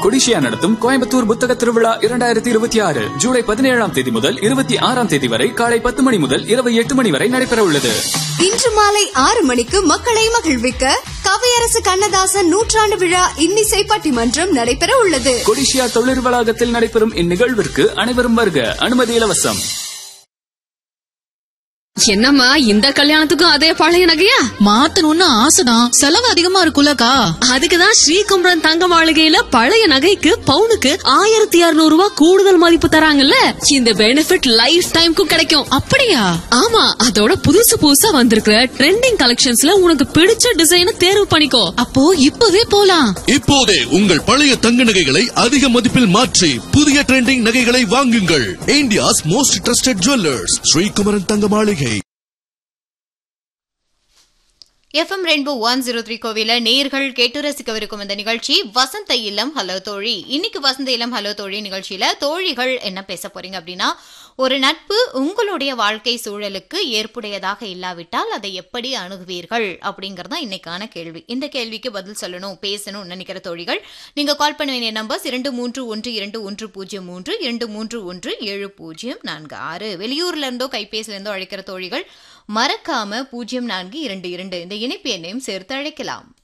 கொடிஷியா நடத்தும் கோயம்புத்தூர் புத்தக திருவிழா இரண்டாயிரத்தி இருபத்தி ஆறு ஜூலை பதினேழாம் தேதி முதல் இருபத்தி ஆறாம் தேதி வரை காலை பத்து மணி முதல் இரவு எட்டு மணி வரை நடைபெற உள்ளது இன்று மாலை ஆறு மணிக்கு மக்களை மகிழ்விக்க கவியரசு கண்ணதாசன் நூற்றாண்டு விழா இன்னிசை பட்டிமன்றம் நடைபெற உள்ளது கொடிஷியா தொழில் வளாகத்தில் நடைபெறும் இந்நிகழ்விற்கு அனைவரும் வருக அனுமதி இலவசம் என்னம்மா இந்த கல்யாணத்துக்கும் அதே பழைய நகையா மாத்தணும்னு ஆசைதான் செலவு அதிகமா இருக்குல்லக்கா அதுக்குதான் ஸ்ரீகுமரன் தங்க மாளிகையில பழைய நகைக்கு பவுனுக்கு ஆயிரத்தி இருநூறு ரூபாய் கூடுதல் மதிப்பு தராங்கல்ல இந்த பெனிஃபிட் லைஃப் டைம்க்கும் கிடைக்கும் அப்படியா ஆமா அதோட புதுசு புதுசா வந்திருக்கிற ட்ரெண்டிங் கலெக்ஷன்ஸ்ல உனக்கு பிடிச்ச டிசைனை தேர்வு பண்ணிக்கோ அப்போ இப்பவே போலாம் இப்போதே உங்கள் பழைய தங்க நகைகளை அதிக மதிப்பில் மாற்றி புதிய ட்ரெண்டிங் நகைகளை வாங்குங்கள் India's most trusted jewellers Sreekumaran Thanga Maligai FM rainbow one zero three கோவில நேர்கள் கேட்டு ரசிக்கவிருக்கும் இந்த நிகழ்ச்சி வசந்த இல்லம் ஹலோ தோழி இன்னைக்கு வசந்த இல்லம் ஹலோ தோழி நிகழ்ச்சியில தோழிகள் என்ன பேச போறீங்க அப்படின்னா ஒரு நட்பு உங்களுடைய வாழ்க்கை சூழலுக்கு ஏற்புடையதாக இல்லாவிட்டால் அதை எப்படி அணுகுவீர்கள் அப்படிங்கறதா இன்னைக்கான கேள்வி இந்த கேள்விக்கு பதில் சொல்லணும் பேசணும் நினைக்கிற தோழிகள் நீங்க கால் பண்ண வேண்டிய நம்பர்ஸ் இரண்டு மூன்று ஒன்று இரண்டு ஒன்று பூஜ்ஜியம் மூன்று இரண்டு மூன்று ஒன்று ஏழு பூஜ்ஜியம் நான்கு ஆறு வெளியூர்ல இருந்தோ கைபேசியில இருந்தோ அழைக்கிற தோழிகள் மறக்காம பூஜ்ஜியம் நான்கு இரண்டு இரண்டு இந்த இணைப்பு எண்ணையும் சேர்த்து அழைக்கலாம்